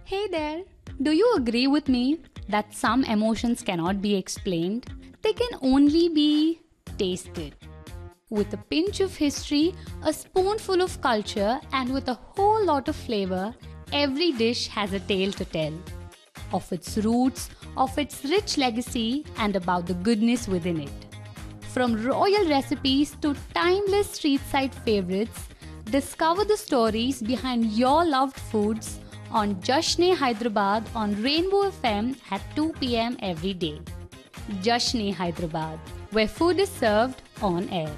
Hey there! Do you agree with me that some emotions cannot be explained? They can only be tasted. With a pinch of history, a spoonful of culture, and with a whole lot of flavor, every dish has a tale to tell. Of its roots, of its rich legacy, and about the goodness within it. From royal recipes to timeless street side favorites, discover the stories behind your loved foods on Jashne Hyderabad on Rainbow FM at 2 pm every day. Jashne Hyderabad, where food is served on air.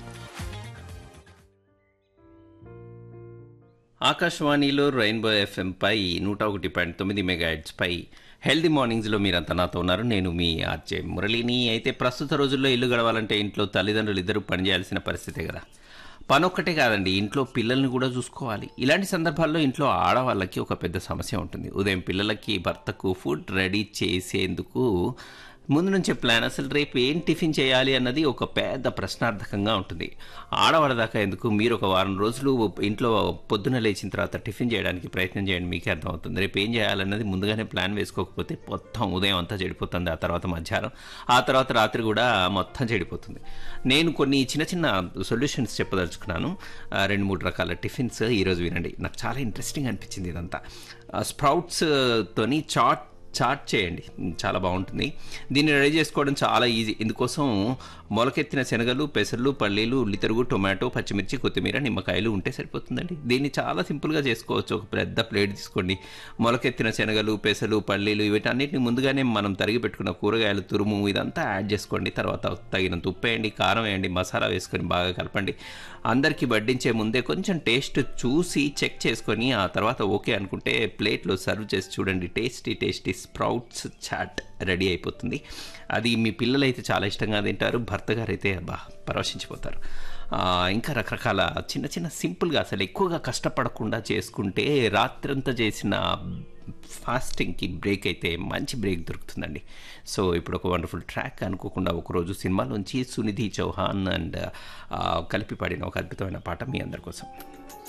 ఆకాశవాణిలో rainbow FM పై నూట ఒకటి point తొమ్మిది mega పై healthy మార్నింగ్స్లో మీరంతా నాతో ఉన్నారు నేను మీ RJ మురళిని అయితే ప్రస్తుత రోజుల్లో ఇల్లు గడవాలంటే ఇంట్లో తల్లిదండ్రులు ఇద్దరు పనిచేయాల్సిన పరిస్థితే కదా పని ఒక్కటే కాదండి ఇంట్లో పిల్లల్ని కూడా చూసుకోవాలి ఇలాంటి సందర్భాల్లో ఇంట్లో ఆడవాళ్ళకి ఒక పెద్ద సమస్య ఉంటుంది ఉదయం పిల్లలకి భర్తకు ఫుడ్ రెడీ చేసేందుకు ముందు నుంచే ప్లాన్ అసలు రేపు ఏం టిఫిన్ చేయాలి అన్నది ఒక పెద్ద ప్రశ్నార్థకంగా ఉంటుంది ఆడవాళ్ళ దాకా ఎందుకు మీరు ఒక వారం రోజులు ఇంట్లో పొద్దున లేచిన తర్వాత టిఫిన్ చేయడానికి ప్రయత్నం చేయండి మీకే అర్థమవుతుంది రేపు ఏం చేయాలన్నది ముందుగానే ప్లాన్ వేసుకోకపోతే మొత్తం ఉదయం అంతా చెడిపోతుంది ఆ తర్వాత మధ్యాహ్నం ఆ తర్వాత రాత్రి కూడా మొత్తం చెడిపోతుంది నేను కొన్ని చిన్న చిన్న సొల్యూషన్స్ చెప్పదలుచుకున్నాను ఆ, రెండు మూడు రకాల టిఫిన్స్ ఈరోజు వినండి నాకు చాలా ఇంట్రెస్టింగ్ అనిపించింది ఇదంతా స్ప్రౌట్స్ తోని చాట్ చాట్ చేయండి చాలా బాగుంటుంది దీన్ని రెడీ చేసుకోవడం చాలా ఈజీ ఇందుకోసం మొలకెత్తిన శనగలు పెసర్లు పల్లీలు ఉల్లితరుగు టొమాటో పచ్చిమిర్చి కొత్తిమీర నిమ్మకాయలు ఉంటే సరిపోతుందండి దీన్ని చాలా సింపుల్గా చేసుకోవచ్చు ఒక పెద్ద ప్లేట్ తీసుకోండి మొలకెత్తిన శనగలు పెసలు పల్లీలు వీటన్నిటిని ముందుగానే మనం తరిగి పెట్టుకున్న కూరగాయలు తురుము ఇదంతా యాడ్ చేసుకోండి తర్వాత తగినంత ఉప్పు వేయండి కారం వేయండి మసాలా వేసుకొని బాగా కలపండి అందరికీ వడ్డించే ముందే కొంచెం టేస్ట్ చూసి చెక్ చేసుకొని ఆ తర్వాత ఓకే అనుకుంటే ప్లేట్లో సర్వ్ చేసి చూడండి tasty tasty sprouts chaat ready అయిపోతుంది అది మీ పిల్లలైతే చాలా ఇష్టంగా తింటారు భర్త గారు అయితే బా పరవశించిపోతారు ఆ, ఇంకా రకరకాల చిన్న చిన్న సింపుల్గా అసలు ఎక్కువగా కష్టపడకుండా చేసుకుంటే రాత్రంతా చేసిన ఫాస్టింగ్కి బ్రేక్ అయితే మంచి బ్రేక్ దొరుకుతుందండి సో ఇప్పుడు ఒక వండర్ఫుల్ ట్రాక్ అనుకోకుండా ఒకరోజు సినిమాలోంచి సునిధి చౌహాన్ అండ్ కలిపి పాడిన ఒక అద్భుతమైన పాట మీ అందరి కోసం